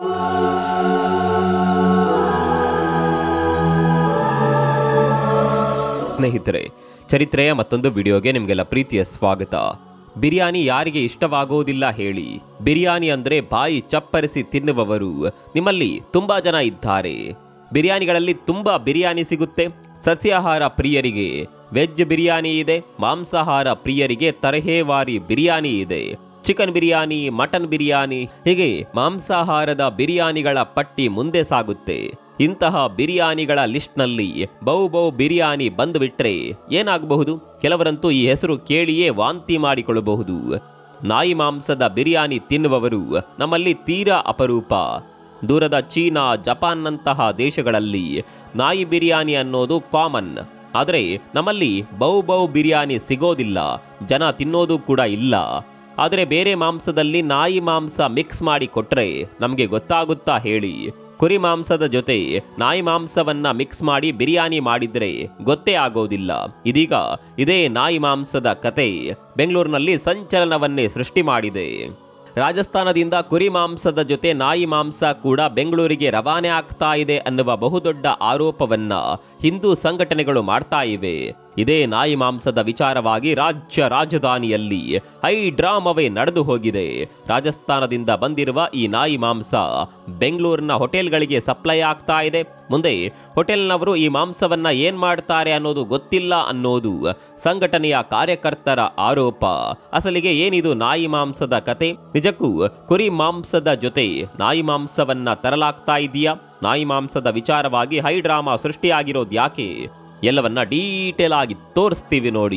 ಸ್ನೇಹಿತರೆ ಚರಿತ್ರೆಯ ಮತ್ತೊಂದು ವಿಡಿಯೋಗೆ ನಿಮಗೆಲ್ಲ ಪ್ರೀತಿಯ ಸ್ವಾಗತ ಬಿರಿಯಾನಿ ಯಾರಿಗೆ ಇಷ್ಟವಾಗೋದಿಲ್ಲ ಹೇಳಿ ಬಿರಿಯಾನಿ ಅಂದ್ರೆ ಬಾಯಿ ಚಪ್ಪರಿಸಿ ತಿನ್ನುವವರು ನಿಮ್ಮಲ್ಲಿ ತುಂಬಾ ಜನ ಇದ್ದಾರೆ ಬಿರಿಯಾನಿಗಳಲ್ಲಿ ತುಂಬಾ ಬಿರಿಯಾನಿ ಸಿಗುತ್ತೆ ಸಸ್ಯಾಹಾರ ಪ್ರಿಯರಿಗೆ ವೆಜ್ ಬಿರಿಯಾನಿ ಇದೆ ಮಾಂಸಾಹಾರ ಪ್ರಿಯರಿಗೆ ತರಹೇವಾರಿ ಬಿರಿಯಾನಿ ಇದೆ ಚಿಕನ್ ಬಿರಿಯಾನಿ ಮಟನ್ ಬಿರಿಯಾನಿ ಹೀಗೆ ಮಾಂಸಾಹಾರದ ಬಿರಿಯಾನಿಗಳ ಪಟ್ಟಿ ಮುಂದೆ ಸಾಗುತ್ತೆ ಇಂತಹ ಬಿರಿಯಾನಿಗಳ ಲಿಸ್ಟ್ನಲ್ಲಿ ಬೌ ಬೌ ಬಿರಿಯಾನಿ ಬಂದುಬಿಟ್ರೆ ಏನಾಗಬಹುದು ಕೆಲವರಂತೂ ಈ ಹೆಸರು ಕೇಳಿಯೇ ವಾಂತಿ ಮಾಡಿಕೊಳ್ಳಬಹುದು ನಾಯಿ ಮಾಂಸದ ಬಿರಿಯಾನಿ ತಿನ್ನುವವರು ನಮ್ಮಲ್ಲಿ ತೀರಾ ಅಪರೂಪ ದೂರದ ಚೀನಾ ಜಪಾನ್ನಂತಹ ದೇಶಗಳಲ್ಲಿ ನಾಯಿ ಬಿರಿಯಾನಿ ಅನ್ನೋದು ಕಾಮನ್ ಆದರೆ ನಮ್ಮಲ್ಲಿ ಬೌ ಬೌ ಬಿರಿಯಾನಿ ಸಿಗೋದಿಲ್ಲ ಜನ ತಿನ್ನೋದು ಕೂಡ ಇಲ್ಲ ಆದರೆ ಬೇರೆ ಮಾಂಸದಲ್ಲಿ ನಾಯಿ ಮಾಂಸ ಮಿಕ್ಸ್ ಮಾಡಿ ಕೊಟ್ರೆ ನಮಗೆ ಗೊತ್ತಾಗುತ್ತಾ ಹೇಳಿ ಕುರಿ ಮಾಂಸದ ಜೊತೆ ನಾಯಿ ಮಾಂಸವನ್ನ ಮಿಕ್ಸ್ ಮಾಡಿ ಬಿರಿಯಾನಿ ಮಾಡಿದ್ರೆ ಗೊತ್ತೇ ಆಗೋದಿಲ್ಲ ಇದೀಗ ಇದೇ ನಾಯಿ ಮಾಂಸದ ಕತೆ ಬೆಂಗಳೂರಿನಲ್ಲಿ ಸಂಚಲನವನ್ನೇ ಸೃಷ್ಟಿ ಮಾಡಿದೆ ರಾಜಸ್ಥಾನದಿಂದ ಕುರಿ ಮಾಂಸದ ಜೊತೆ ನಾಯಿ ಮಾಂಸ ಕೂಡ ಬೆಂಗಳೂರಿಗೆ ರವಾನೆ ಆಗ್ತಾ ಇದೆ ಅನ್ನುವ ಬಹುದೊಡ್ಡ ಆರೋಪವನ್ನ ಹಿಂದೂ ಸಂಘಟನೆಗಳು ಮಾಡ್ತಾ ಇವೆ ಇದೇ ನಾಯಿ ಮಾಂಸದ ವಿಚಾರವಾಗಿ ರಾಜ್ಯ ರಾಜಧಾನಿಯಲ್ಲಿ ಹೈ ಡ್ರಾಮವೇ ನಡೆದು ಹೋಗಿದೆ ರಾಜಸ್ಥಾನದಿಂದ ಬಂದಿರುವ ಈ ನಾಯಿ ಮಾಂಸ ಬೆಂಗಳೂರಿನ ಹೋಟೆಲ್ಗಳಿಗೆ ಸಪ್ಲೈ ಆಗ್ತಾ ಇದೆ ಮುಂದೆ ಹೋಟೆಲ್ನವರು ಈ ಮಾಂಸವನ್ನ ಏನ್ ಮಾಡ್ತಾರೆ ಅನ್ನೋದು ಗೊತ್ತಿಲ್ಲ ಅನ್ನೋದು ಸಂಘಟನೆಯ ಕಾರ್ಯಕರ್ತರ ಆರೋಪ ಅಸಲಿಗೆ ಏನಿದು ನಾಯಿ ಮಾಂಸದ ಕತೆ ನಿಜಕ್ಕೂ ಕುರಿ ಮಾಂಸದ ಜೊತೆ ನಾಯಿ ಮಾಂಸವನ್ನ ತರಲಾಗ್ತಾ ಇದೆಯಾ ನಾಯಿ ಮಾಂಸದ ವಿಚಾರವಾಗಿ ಹೈ ಡ್ರಾಮಾ ಸೃಷ್ಟಿಯಾಗಿರೋದು ಯಾಕೆ ಎಲ್ಲವನ್ನ ಡೀಟೇಲ್ ಆಗಿ ತೋರಿಸ್ತೀವಿ ನೋಡಿ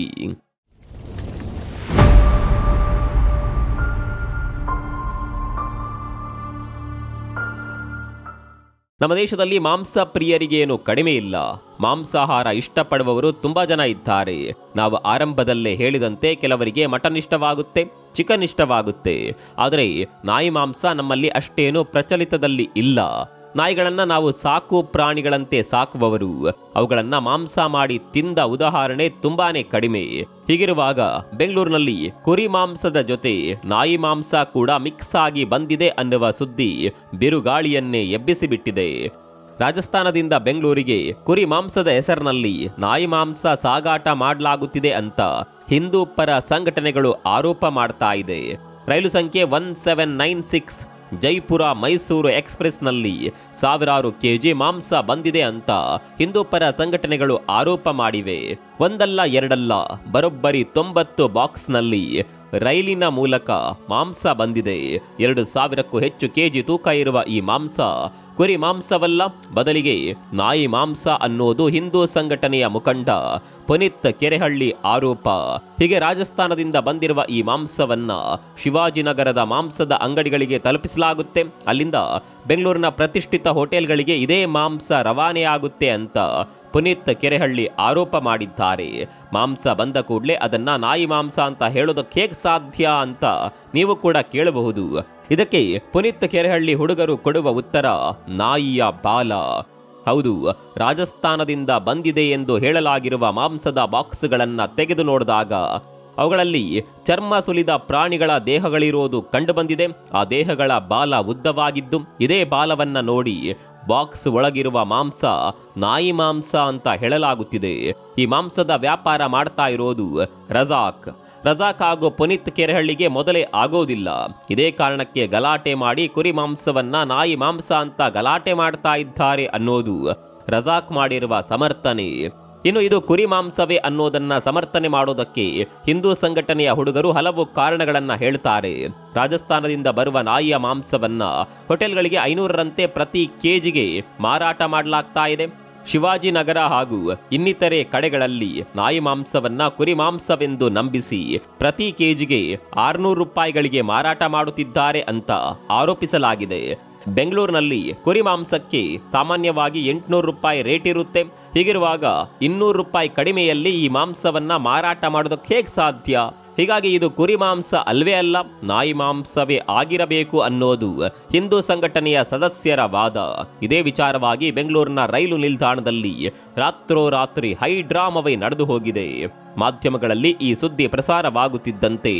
ನಮ್ಮ ದೇಶದಲ್ಲಿ ಮಾಂಸ ಪ್ರಿಯರಿಗೇನು ಕಡಿಮೆ ಇಲ್ಲ ಮಾಂಸಾಹಾರ ಇಷ್ಟಪಡುವವರು ತುಂಬಾ ಜನ ಇದ್ದಾರೆ ನಾವು ಆರಂಭದಲ್ಲೇ ಹೇಳಿದಂತೆ ಕೆಲವರಿಗೆ ಮಟನ್ ಇಷ್ಟವಾಗುತ್ತೆ ಚಿಕನ್ ಇಷ್ಟವಾಗುತ್ತೆ ಆದರೆ ನಾಯಿ ಮಾಂಸ ನಮ್ಮಲ್ಲಿ ಅಷ್ಟೇನು ಪ್ರಚಲಿತದಲ್ಲಿ ಇಲ್ಲ ನಾಯಿಗಳನ್ನ ನಾವು ಸಾಕು ಪ್ರಾಣಿಗಳಂತೆ ಸಾಕುವವರು ಅವುಗಳನ್ನ ಮಾಂಸ ಮಾಡಿ ತಿಂದ ಉದಾಹರಣೆ ತುಂಬಾನೇ ಕಡಿಮೆ ಹೀಗಿರುವಾಗ ಬೆಂಗಳೂರಿನಲ್ಲಿ ಕುರಿ ಮಾಂಸದ ಜೊತೆ ನಾಯಿ ಮಾಂಸ ಕೂಡ ಮಿಕ್ಸ್ ಆಗಿ ಬಂದಿದೆ ಅನ್ನುವ ಸುದ್ದಿ ಬಿರುಗಾಳಿಯನ್ನೇ ಎಬ್ಬಿಸಿಬಿಟ್ಟಿದೆ ರಾಜಸ್ಥಾನದಿಂದ ಬೆಂಗಳೂರಿಗೆ ಕುರಿ ಮಾಂಸದ ಹೆಸರಿನಲ್ಲಿ ನಾಯಿ ಮಾಂಸ ಸಾಗಾಟ ಮಾಡಲಾಗುತ್ತಿದೆ ಅಂತ ಹಿಂದೂ ಪರ ಸಂಘಟನೆಗಳು ಆರೋಪ ಮಾಡ್ತಾ ಇದೆ ರೈಲು ಸಂಖ್ಯೆ one seven nine six Jaipur Mysuru ಎಕ್ಸ್ಪ್ರೆಸ್ನಲ್ಲಿ ಸಾವಿರಾರು ಕೆಜಿ ಮಾಂಸ ಬಂದಿದೆ ಅಂತ ಹಿಂದೂಪರ ಸಂಘಟನೆಗಳು ಆರೋಪ ಮಾಡಿವೆ ಒಂದಲ್ಲ ಎರಡಲ್ಲ ಬರೋಬ್ಬರಿ ತೊಂಬತ್ತು ಬಾಕ್ಸ್ನಲ್ಲಿ ರೈಲಿನ ಮೂಲಕ ಮಾಂಸ ಬಂದಿದೆ ಎರಡು ಸಾವಿರಕ್ಕೂ ಹೆಚ್ಚು ಕೆಜಿ ತೂಕ ಇರುವ ಈ ಮಾಂಸ ಕುರಿ ಮಾಂಸವಲ್ಲ ಬದಲಿಗೆ ನಾಯಿ ಮಾಂಸ ಅನ್ನೋದು ಹಿಂದೂ ಸಂಘಟನೆಯ ಮುಖಂಡ ಪುನೀತ್ ಕೆರೆಹಳ್ಳಿ ಆರೋಪ ಹೀಗೆ ರಾಜಸ್ಥಾನದಿಂದ ಬಂದಿರುವ ಈ ಮಾಂಸವನ್ನ ಶಿವಾಜಿನಗರದ ಮಾಂಸದ ಅಂಗಡಿಗಳಿಗೆ ತಲುಪಿಸಲಾಗುತ್ತೆ ಅಲ್ಲಿಂದ ಬೆಂಗಳೂರಿನ ಪ್ರತಿಷ್ಠಿತ ಹೋಟೆಲ್ಗಳಿಗೆ ಇದೇ ಮಾಂಸ ರವಾನೆಯಾಗುತ್ತೆ ಅಂತ ಪುನೀತ್ ಕೆರೆಹಳ್ಳಿ ಆರೋಪ ಮಾಡಿದ್ದಾರೆ ಮಾಂಸ ಬಂದ ಕೂಡಲೇ ಅದನ್ನ ನಾಯಿ ಮಾಂಸ ಅಂತ ಹೇಳೋದಕ್ಕೆ ಹೇಗೆ ಸಾಧ್ಯ ಅಂತ ನೀವು ಕೂಡ ಕೇಳಬಹುದು ಇದಕ್ಕೆ ಪುನೀತ್ ಕೆರೆಹಳ್ಳಿ ಹುಡುಗರು ಕೊಡುವ ಉತ್ತರ ನಾಯಿಯ ಬಾಲ ಹೌದು ರಾಜಸ್ಥಾನದಿಂದ ಬಂದಿದೆ ಎಂದು ಹೇಳಲಾಗಿರುವ ಮಾಂಸದ ಬಾಕ್ಸ್ಗಳನ್ನ ತೆಗೆದು ನೋಡಿದಾಗ ಅವುಗಳಲ್ಲಿ ಚರ್ಮ ಸುಲಿದ ಪ್ರಾಣಿಗಳ ದೇಹಗಳಿರೋದು ಕಂಡುಬಂದಿದೆ ಆ ದೇಹಗಳ ಬಾಲ ಉದ್ದವಾಗಿದ್ದು ಇದೇ ಬಾಲವನ್ನ ನೋಡಿ ಬಾಕ್ಸ್ ಒಳಗಿರುವ ಮಾಂಸ ನಾಯಿ ಮಾಂಸ ಅಂತ ಹೇಳಲಾಗುತ್ತಿದೆ ಈ ಮಾಂಸದ ವ್ಯಾಪಾರ ಮಾಡ್ತಾ ಇರೋದು ರಜಾಕ್ ರಜಾಕ್ ಹಾಗೂ ಪುನೀತ್ ಕೆರೆಹಳ್ಳಿಗೆ ಮೊದಲೇ ಆಗೋದಿಲ್ಲ ಇದೇ ಕಾರಣಕ್ಕೆ ಗಲಾಟೆ ಮಾಡಿ ಕುರಿ ಮಾಂಸವನ್ನ ನಾಯಿ ಮಾಂಸ ಅಂತ ಗಲಾಟೆ ಮಾಡ್ತಾ ಇದ್ದಾರೆ ಅನ್ನೋದು ರಜಾಕ್ ಮಾಡಿರುವ ಸಮರ್ಥನೆ ಇನ್ನು ಇದು ಕುರಿ ಮಾಂಸವೇ ಅನ್ನೋದನ್ನ ಸಮರ್ಥನೆ ಮಾಡೋದಕ್ಕೆ ಹಿಂದೂ ಸಂಘಟನೆಯ ಹುಡುಗರು ಹಲವು ಕಾರಣಗಳನ್ನ ಹೇಳ್ತಾರೆ ರಾಜಸ್ಥಾನದಿಂದ ಬರುವ ನಾಯಿಯ ಮಾಂಸವನ್ನ ಹೋಟೆಲ್ಗಳಿಗೆ ಐನೂರರಂತೆ ಪ್ರತಿ ಕೆಜಿಗೆ ಮಾರಾಟ ಮಾಡಲಾಗ್ತಾ ಇದೆ ಶಿವಾಜಿನಗರ ಹಾಗೂ ಇನ್ನಿತರೆ ಕಡೆಗಳಲ್ಲಿ ನಾಯಿ ಮಾಂಸವನ್ನ ಕುರಿ ಮಾಂಸವೆಂದು ನಂಬಿಸಿ ಪ್ರತಿ ಕೆಜಿಗೆ ಆರ್ನೂರು ರೂಪಾಯಿಗಳಿಗೆ ಮಾರಾಟ ಮಾಡುತ್ತಿದ್ದಾರೆ ಅಂತ ಆರೋಪಿಸಲಾಗಿದೆ ಬೆಂಗಳೂರಿನಲ್ಲಿ ಕುರಿ ಮಾಂಸಕ್ಕೆ ಸಾಮಾನ್ಯವಾಗಿ ಎಂಟುನೂರು ರೂಪಾಯಿ ರೇಟ್ ಇರುತ್ತೆ ಹೀಗಿರುವಾಗ ಇನ್ನೂರು ರೂಪಾಯಿ ಕಡಿಮೆಯಲ್ಲಿ ಈ ಮಾಂಸವನ್ನ ಮಾರಾಟ ಮಾಡೋದಕ್ಕೆ ಹೇಗೆ ಸಾಧ್ಯ ಹೀಗಾಗಿ ಇದು ಕುರಿ ಮಾಂಸ ಅಲ್ವೇ ಅಲ್ಲ ನಾಯಿ ಮಾಂಸವೇ ಆಗಿರಬೇಕು ಅನ್ನೋದು ಹಿಂದೂ ಸಂಘಟನೆಯ ಸದಸ್ಯರ ವಾದ ಇದೇ ವಿಚಾರವಾಗಿ ಬೆಂಗಳೂರಿನ ರೈಲು ನಿಲ್ದಾಣದಲ್ಲಿ ರಾತ್ರೋರಾತ್ರಿ ಹೈ ಡ್ರಾಮವೇ ನಡೆದು ಹೋಗಿದೆ ಮಾಧ್ಯಮಗಳಲ್ಲಿ ಈ ಸುದ್ದಿ ಪ್ರಸಾರವಾಗುತ್ತಿದ್ದಂತೆ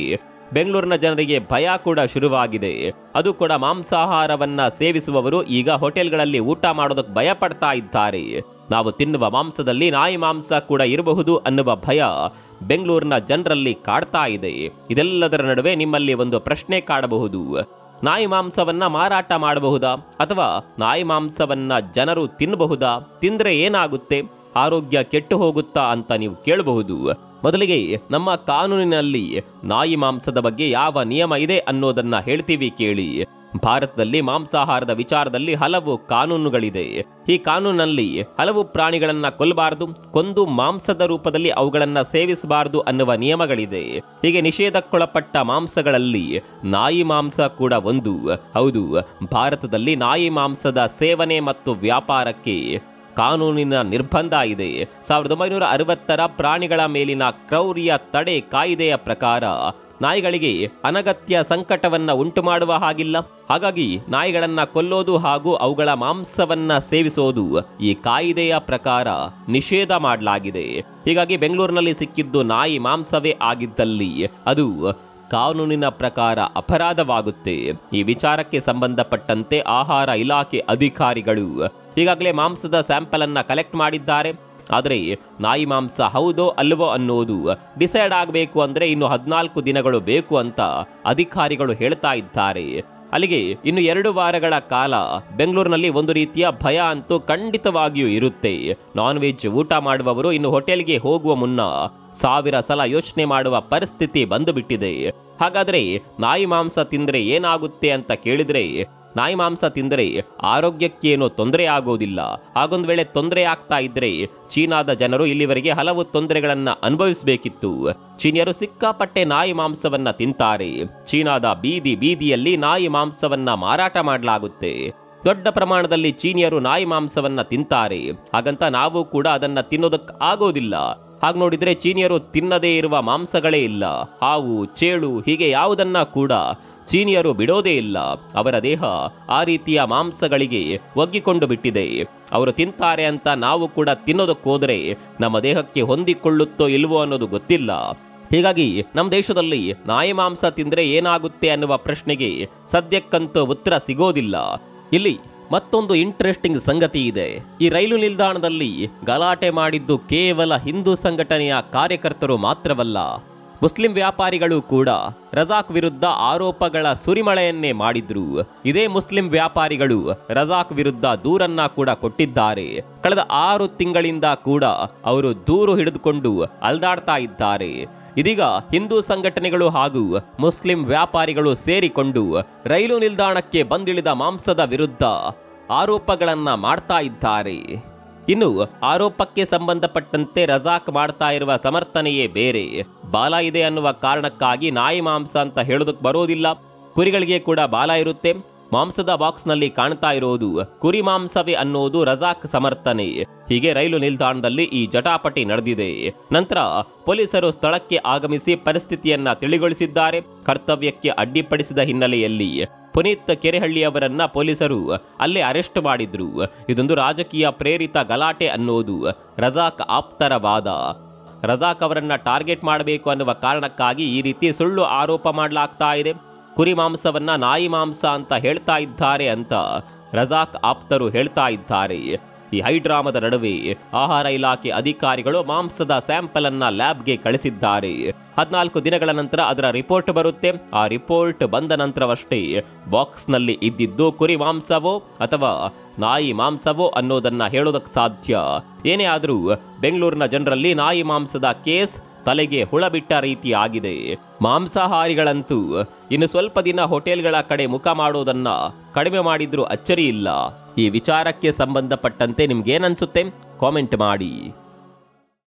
ಬೆಂಗಳೂರಿನ ಜನರಿಗೆ ಭಯ ಕೂಡ ಶುರುವಾಗಿದೆ ಅದು ಕೂಡ ಮಾಂಸಾಹಾರವನ್ನ ಸೇವಿಸುವವರು ಈಗ ಹೋಟೆಲ್ಗಳಲ್ಲಿ ಊಟ ಮಾಡೋದಕ್ಕೆ ಭಯ ಪಡ್ತಾ ಇದ್ದಾರೆ ನಾವು ತಿನ್ನುವ ಮಾಂಸದಲ್ಲಿ ನಾಯಿ ಮಾಂಸ ಕೂಡ ಇರಬಹುದು ಅನ್ನುವ ಭಯ ಬೆಂಗಳೂರಿನ ಜನರಲ್ಲಿ ಕಾಡ್ತಾ ಇದೆ ಇದೆಲ್ಲದರ ನಡುವೆ ನಿಮ್ಮಲ್ಲಿ ಒಂದು ಪ್ರಶ್ನೆ ಕಾಡಬಹುದು ನಾಯಿ ಮಾಂಸವನ್ನ ಮಾರಾಟ ಮಾಡಬಹುದಾ ಅಥವಾ ನಾಯಿ ಮಾಂಸವನ್ನ ಜನರು ತಿನ್ನಬಹುದಾ ತಿಂದ್ರೆ ಏನಾಗುತ್ತೆ ಆರೋಗ್ಯ ಕೆಟ್ಟು ಹೋಗುತ್ತಾ ಅಂತ ನೀವು ಕೇಳಬಹುದು ಮೊದಲಿಗೆ ನಮ್ಮ ಕಾನೂನಿನಲ್ಲಿ ನಾಯಿ ಮಾಂಸದ ಬಗ್ಗೆ ಯಾವ ನಿಯಮ ಇದೆ ಅನ್ನೋದನ್ನ ಹೇಳ್ತೀವಿ ಕೇಳಿ ಭಾರತದಲ್ಲಿ ಮಾಂಸಾಹಾರದ ವಿಚಾರದಲ್ಲಿ ಹಲವು ಕಾನೂನುಗಳಿದೆ ಈ ಕಾನೂನಲ್ಲಿ ಹಲವು ಪ್ರಾಣಿಗಳನ್ನ ಕೊಲ್ಲಬಾರದು ಕೊಂದು ಮಾಂಸದ ರೂಪದಲ್ಲಿ ಅವುಗಳನ್ನ ಸೇವಿಸಬಾರದು ಅನ್ನುವ ನಿಯಮಗಳಿದೆ ಹೀಗೆ ನಿಷೇಧಕ್ಕೊಳಪಟ್ಟ ಮಾಂಸಗಳಲ್ಲಿ ನಾಯಿ ಮಾಂಸ ಕೂಡ ಒಂದು ಹೌದು ಭಾರತದಲ್ಲಿ ನಾಯಿ ಮಾಂಸದ ಸೇವನೆ ಮತ್ತು ವ್ಯಾಪಾರಕ್ಕೆ ಕಾನೂನಿನ ನಿರ್ಬಂಧ ಇದೆ ಸಾವಿರದ ಒಂಬೈನೂರ ಅರವತ್ತರ ಪ್ರಾಣಿಗಳ ಮೇಲಿನ ಕ್ರೌರ್ಯ ತಡೆ ಕಾಯ್ದೆಯ ಪ್ರಕಾರ ನಾಯಿಗಳಿಗೆ ಅನಗತ್ಯ ಸಂಕಟವನ್ನ ಉಂಟು ಮಾಡುವ ಹಾಗಿಲ್ಲ ಹಾಗಾಗಿ ನಾಯಿಗಳನ್ನ ಕೊಲ್ಲೋದು ಹಾಗೂ ಅವುಗಳ ಮಾಂಸವನ್ನ ಸೇವಿಸೋದು ಈ ಕಾಯ್ದೆಯ ಪ್ರಕಾರ ನಿಷೇಧ ಮಾಡಲಾಗಿದೆ ಹೀಗಾಗಿ ಬೆಂಗಳೂರಿನಲ್ಲಿ ಸಿಕ್ಕಿದ್ದು ನಾಯಿ ಮಾಂಸವೇ ಆಗಿದ್ದಲ್ಲಿ ಅದು ಕಾನೂನಿನ ಪ್ರಕಾರ ಅಪರಾಧವಾಗುತ್ತೆ ಈ ವಿಚಾರಕ್ಕೆ ಸಂಬಂಧಪಟ್ಟಂತೆ ಆಹಾರ ಇಲಾಖೆ ಅಧಿಕಾರಿಗಳು ಈಗಾಗಲೇ ಮಾಂಸದ ಸ್ಯಾಂಪಲ್ ಅನ್ನ ಕಲೆಕ್ಟ್ ಮಾಡಿದ್ದಾರೆ ಆದರೆ ನಾಯಿ ಮಾಂಸ ಹೌದೋ ಅಲ್ವೋ ಅನ್ನೋದು ಡಿಸೈಡ್ ಆಗಬೇಕು ಅಂದ್ರೆ ಇನ್ನು ಹದಿನಾಲ್ಕು ದಿನಗಳು ಬೇಕು ಅಂತ ಅಧಿಕಾರಿಗಳು ಹೇಳ್ತಾ ಇದ್ದಾರೆ ಅಲ್ಲಿಗೆ ಇನ್ನು ಎರಡು ವಾರಗಳ ಕಾಲ ಬೆಂಗಳೂರಿನಲ್ಲಿ ಒಂದು ರೀತಿಯ ಭಯ ಅಂತೂ ಖಂಡಿತವಾಗಿಯೂ ಇರುತ್ತೆ ನಾನ್ ವೆಜ್ ಊಟ ಮಾಡುವವರು ಇನ್ನು ಹೋಟೆಲ್ಗೆ ಹೋಗುವ ಮುನ್ನ ಸಾವಿರ ಸಲ ಯೋಚನೆ ಮಾಡುವ ಪರಿಸ್ಥಿತಿ ಬಂದು ಬಿಟ್ಟಿದೆ ಹಾಗಾದ್ರೆ ನಾಯಿ ಮಾಂಸ ತಿಂದ್ರೆ ಏನಾಗುತ್ತೆ ಅಂತ ಕೇಳಿದ್ರೆ ನಾಯಿ ಮಾಂಸ ತಿಂದರೆ ಆರೋಗ್ಯಕ್ಕೇನು ತೊಂದರೆ ಆಗೋದಿಲ್ಲ ಹಾಗೊಂದು ವೇಳೆ ತೊಂದರೆ ಆಗ್ತಾ ಇದ್ರೆ ಚೀನಾದ ಜನರು ಇಲ್ಲಿವರೆಗೆ ಹಲವು ತೊಂದರೆಗಳನ್ನ ಅನುಭವಿಸಬೇಕಿತ್ತು ಚೀನಿಯರು ಸಿಕ್ಕಾಪಟ್ಟೆ ನಾಯಿ ಮಾಂಸವನ್ನ ತಿಂತಾರೆ ಚೀನಾದ ಬೀದಿ ಬೀದಿಯಲ್ಲಿ ನಾಯಿ ಮಾಂಸವನ್ನ ಮಾರಾಟ ಮಾಡಲಾಗುತ್ತೆ ದೊಡ್ಡ ಪ್ರಮಾಣದಲ್ಲಿ ಚೀನಿಯರು ನಾಯಿ ಮಾಂಸವನ್ನ ತಿಂತಾರೆ ಹಾಗಂತ ನಾವು ಕೂಡ ಅದನ್ನ ತಿನ್ನೋದಕ್ಕೆ ಆಗೋದಿಲ್ಲ ಹಾಗೆ ನೋಡಿದ್ರೆ ಚೀನಿಯರು ತಿನ್ನದೇ ಇರುವ ಮಾಂಸಗಳೇ ಇಲ್ಲ ಹಾವು ಚೇಳು ಹೀಗೆ ಯಾವುದನ್ನ ಕೂಡ ಚೀನಿಯರು ಬಿಡೋದೇ ಇಲ್ಲ ಅವರ ದೇಹ ಆ ರೀತಿಯ ಮಾಂಸಗಳಿಗೆ ಒಗ್ಗಿಕೊಂಡು ಬಿಟ್ಟಿದೆ ಅವರು ತಿಂತಾರೆ ಅಂತ ನಾವು ಕೂಡ ತಿನ್ನೋದಕ್ಕೆ ಹೋದರೆ ನಮ್ಮ ದೇಹಕ್ಕೆ ಹೊಂದಿಕೊಳ್ಳುತ್ತೋ ಇಲ್ವೋ ಅನ್ನೋದು ಗೊತ್ತಿಲ್ಲ ಹೀಗಾಗಿ ನಮ್ಮ ದೇಶದಲ್ಲಿ ನಾಯಿ ಮಾಂಸ ತಿಂದ್ರೆ ಏನಾಗುತ್ತೆ ಅನ್ನುವ ಪ್ರಶ್ನೆಗೆ ಸದ್ಯಕ್ಕಂತೂ ಉತ್ತರ ಸಿಗೋದಿಲ್ಲ ಇಲ್ಲಿ ಮತ್ತೊಂದು ಇಂಟ್ರೆಸ್ಟಿಂಗ್ ಸಂಗತಿ ಇದೆ ಈ ರೈಲು ನಿಲ್ದಾಣದಲ್ಲಿ ಗಲಾಟೆ ಮಾಡಿದ್ದು ಕೇವಲ ಹಿಂದೂ ಸಂಘಟನೆಯ ಕಾರ್ಯಕರ್ತರು ಮಾತ್ರವಲ್ಲ ಮುಸ್ಲಿಂ ವ್ಯಾಪಾರಿಗಳು ಕೂಡ ರಜಾಕ್ ವಿರುದ್ಧ ಆರೋಪಗಳ ಸುರಿಮಳೆಯನ್ನೇ ಮಾಡಿದ್ರು ಇದೇ ಮುಸ್ಲಿಂ ವ್ಯಾಪಾರಿಗಳು ರಜಾಕ್ ವಿರುದ್ಧ ದೂರನ್ನ ಕೂಡ ಕೊಟ್ಟಿದ್ದಾರೆ ಕಳೆದ ಆರು ತಿಂಗಳಿಂದ ಕೂಡ ಅವರು ದೂರು ಹಿಡಿದುಕೊಂಡು ಅಲ್ದಾಡ್ತಾ ಇದ್ದಾರೆ ಇದೀಗ ಹಿಂದೂ ಸಂಘಟನೆಗಳು ಹಾಗೂ ಮುಸ್ಲಿಂ ವ್ಯಾಪಾರಿಗಳು ಸೇರಿಕೊಂಡು ರೈಲು ನಿಲ್ದಾಣಕ್ಕೆ ಬಂದಿಳಿದ ಮಾಂಸದ ವಿರುದ್ಧ ಆರೋಪಗಳನ್ನ ಮಾಡ್ತಾ ಇದ್ದಾರೆ ಇನ್ನು ಆರೋಪಕ್ಕೆ ಸಂಬಂಧಪಟ್ಟಂತೆ ರಜಾಕ್ ಮಾಡ್ತಾ ಇರುವ ಸಮರ್ಥನೆಯೇ ಬೇರೆ ಬಾಲ ಇದೆ ಅನ್ನುವ ಕಾರಣಕ್ಕಾಗಿ ನಾಯಿ ಮಾಂಸ ಅಂತ ಹೇಳೋದಕ್ಕೆ ಬರೋದಿಲ್ಲ ಕುರಿಗಳಿಗೆ ಕೂಡ ಬಾಲ ಇರುತ್ತೆ ಮಾಂಸದ ಬಾಕ್ಸ್ನಲ್ಲಿ ಕಾಣ್ತಾ ಇರೋದು ಕುರಿ ಮಾಂಸವೇ ಅನ್ನೋದು ರಜಾಕ್ ಸಮರ್ಥನೆ ಹೀಗೆ ರೈಲು ನಿಲ್ದಾಣದಲ್ಲಿ ಈ ಜಟಾಪಟಿ ನಡೆದಿದೆ ನಂತರ ಪೊಲೀಸರು ಸ್ಥಳಕ್ಕೆ ಆಗಮಿಸಿ ಪರಿಸ್ಥಿತಿಯನ್ನ ತಿಳಿಗೊಳಿಸಿದ್ದಾರೆ ಕರ್ತವ್ಯಕ್ಕೆ ಅಡ್ಡಿಪಡಿಸಿದ ಹಿನ್ನೆಲೆಯಲ್ಲಿ ಪುನೀತ್ ಕೆರೆಹಳ್ಳಿಯವರನ್ನ ಪೊಲೀಸರು ಅಲ್ಲೇ ಅರೆಸ್ಟ್ ಮಾಡಿದ್ರು ಇದೊಂದು ರಾಜಕೀಯ ಪ್ರೇರಿತ ಗಲಾಟೆ ಅನ್ನೋದು ರಜಾಕ್ ಆಪ್ತರ ವಾದ ರಜಾಕ್ ಅವರನ್ನ ಟಾರ್ಗೆಟ್ ಮಾಡಬೇಕು ಅನ್ನುವ ಕಾರಣಕ್ಕಾಗಿ ಈ ರೀತಿ ಸುಳ್ಳು ಆರೋಪ ಮಾಡಲಾಗ್ತಾ ಇದೆ ಕುರಿ ಮಾಂಸವನ್ನ ನಾಯಿ ಮಾಂಸ ಅಂತ ಹೇಳ್ತಾ ಇದ್ದಾರೆ ಅಂತ ರಜಾಕ್ ಆಪ್ತರು ಹೇಳ್ತಾ ಇದ್ದಾರೆ ಈ ಹೈಡ್ರಾಮದ ನಡುವೆ ಆಹಾರ ಇಲಾಖೆ ಅಧಿಕಾರಿಗಳು ಮಾಂಸದ ಸ್ಯಾಂಪಲ್ ಅನ್ನ ಲ್ಯಾಬ್ಗೆ ಕಳಿಸಿದ್ದಾರೆ ಹದಿನಾಲ್ಕು ದಿನಗಳ ನಂತರ ಅದರ ರಿಪೋರ್ಟ್ ಬರುತ್ತೆ ಆ ರಿಪೋರ್ಟ್ ಬಂದ ನಂತರವಷ್ಟೇ ಬಾಕ್ಸ್ನಲ್ಲಿ ಇದ್ದಿದ್ದು ಕುರಿ ಮಾಂಸವೋ ಅಥವಾ ನಾಯಿ ಮಾಂಸವೋ ಅನ್ನೋದನ್ನ ಹೇಳೋದಕ್ಕೆ ಸಾಧ್ಯ ಏನೇ ಆದರೂ ಬೆಂಗಳೂರಿನ ಜನರಲ್ಲಿ ನಾಯಿ ಮಾಂಸದ ಕೇಸ್ ತಲೆಗೆ ಹುಳ ಬಿಟ್ಟ ರೀತಿ ಆಗಿದೆ ಮಾಂಸಾಹಾರಿಗಳಂತೂ ಇನ್ನು ಸ್ವಲ್ಪ ದಿನ ಹೋಟೆಲ್ಗಳ ಕಡೆ ಮುಖ ಮಾಡೋದನ್ನ ಕಡಿಮೆ ಮಾಡಿದ್ರೂ ಅಚ್ಚರಿ ಇಲ್ಲ ಈ ವಿಚಾರಕ್ಕೆ ಸಂಬಂಧಪಟ್ಟಂತೆ ನಿಮ್ಗೇನನ್ಸುತ್ತೆ ಕಾಮೆಂಟ್ ಮಾಡಿ